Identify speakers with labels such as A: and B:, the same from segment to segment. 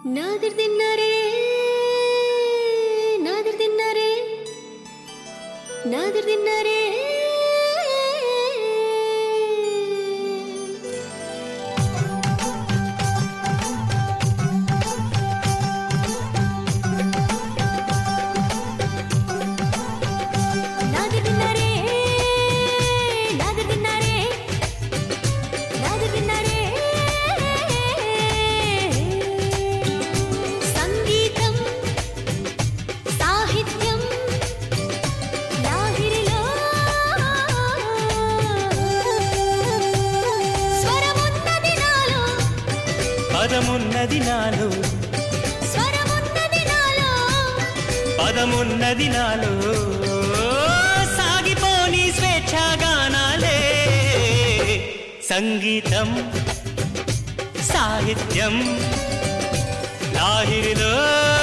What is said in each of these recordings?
A: నాదిర్ తిన్నారే నాదిర్ తిన్నారే నాదిర్ తిన్నారే నాదిర్ తిన్నారే నాదిర్ తిన్నారే నాదిర్ తిన్నారే సంగీతం సాహిత్యం లాహిరిలో స్వరమున్నది నాలో
B: పదమున్నది నాలో
A: స్వరమున్నది నాలో
B: పదమున్నది నాలో సాగిపోని స్వేచ్ఛాగానాలే సంగీతం సాహిత్యం లాహిరిలో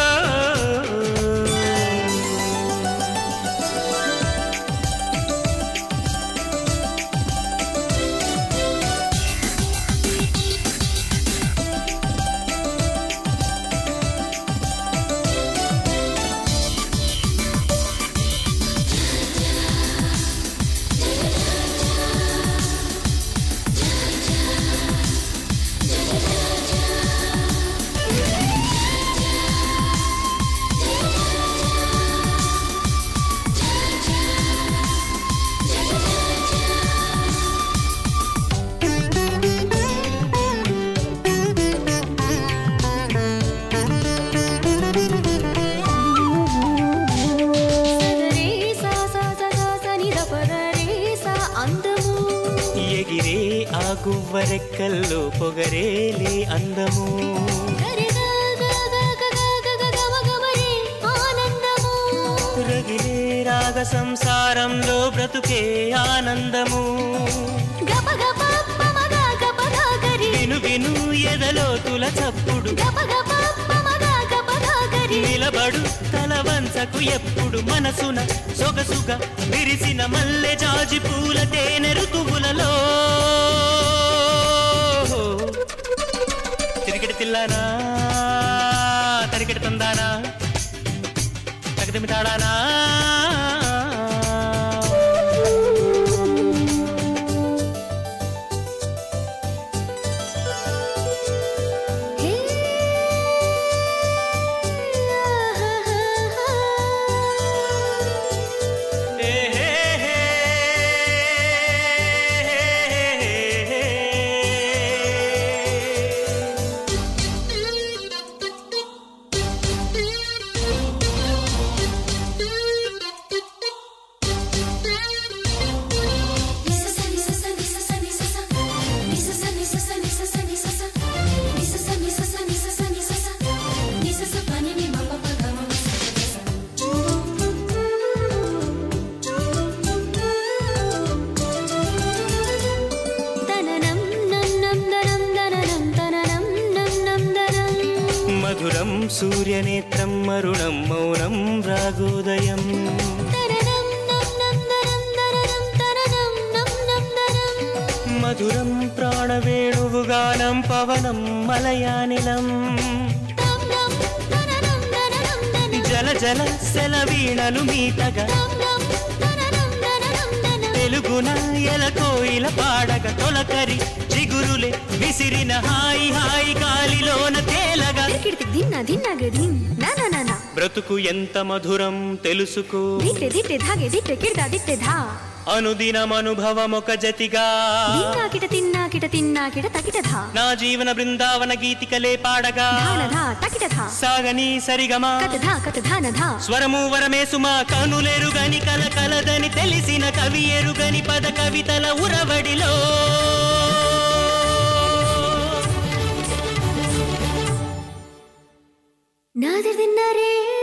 A: సగరే సా సా సా సా సా ని ద పగరే సా అందము
B: ఎగిరే ఆ గువ్వరెక్కల్లో పొగరేలే అందము
A: గరి గ గ గ గ గ గ గ గమ గమరే ఆనందము
B: రగిలే రాగ సంసారంలో బ్రతుకే ఆనందము
A: గప గప పమ గ గప గ గరి
B: విను విను ఎదలో తుల చప్పుడు
A: గప గప పమ గ గప గ గరి
B: నిలబడు తల వంచకు ఎప్పుడు మనసున సొగసుగా విరిసిన మల్లె జాజి పూల తేనె ఋతువులలో తిరిగిడి తిల్లానా తరిగిడి తందానా తగదిమి తాడానా
A: హే
B: ఏ హే హే హే.
A: తననం నం నం దనం దననం తననం నం నం దనం
B: మధురం సూర్యనేత్రం మరుణం మౌనం రాగోదయం
A: తననం నం నం దనం దననం తననం నం నం దనం
B: మధురం ప్రాణవేణువుగానం పవనం మలయానిలం
A: నం నం తననం దననం దనం
B: జల జల సెలవీణలు మీటగా
A: నం నం తననం దననం దనం
B: తెలుగున ఎలకోయిల పాడగ తొలకరి చిగురులే విసిరిన హాయి హాయి గాలిలోన తేలగా
A: కిడికి దిన్న దిన్న గదిన్ నా నా నా నా
B: బ్రతుకు ఎంత మధురం తెలుసుకో
A: దిట్టె దిట్టె ధాగే దిట్టె కిడదా దిట్టె ధా
B: అనుదినమనుభవమొక జతిగా
A: దిన్నా కిట తిన్నా కిట తిన్నా కిట తకిట ధా
B: నా జీవన బృందావన గీతికలే పాడగా
A: ధాన ధా తకిట ధా
B: సాగని సరిగమా
A: కత ధా కత ధాన ధా
B: స్వరము వరమే సుమా కనులెరుగని కల కలదని తెలిసిన కవి ఎరుగని పద కవితల ఉరవడిలో
A: నాదిర్ తిన్నారే